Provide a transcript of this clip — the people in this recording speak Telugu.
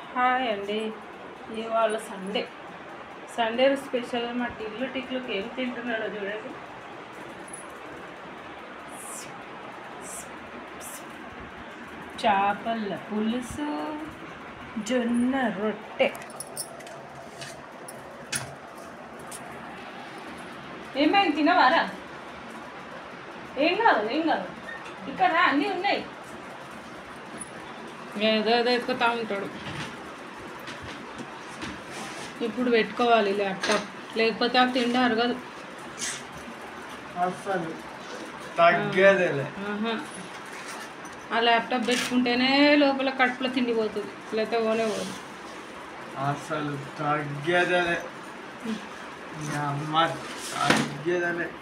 హాయ్ అండి ఇవాళ సండే సండే స్పెషల్ మా టిల్లు టిక్లుకి ఏం తింటున్నాడో చూడండి చేపల పులుసు జొన్న రొట్టె ఏమైంది తినవారా ఏం కాదు ఏం కాదు ఇక్కడ అన్నీ ఉన్నాయి ఏదో ఏదో ఎక్కుతా ఉంటాడు ఇప్పుడు పెట్టుకోవాలి ల్యాప్టాప్ లేకపోతే ఆ తిండి అరగదు అసలు తగ్గేదేలే ఆహా. ఆ ల్యాప్టాప్ పెట్టుకుంటేనే లోపల కడుపులో తిండి పోతుంది లేకపోతే పోనే పోదు అసలు తగ్గేదేలే మీ అమ్మ తగ్గేదేలే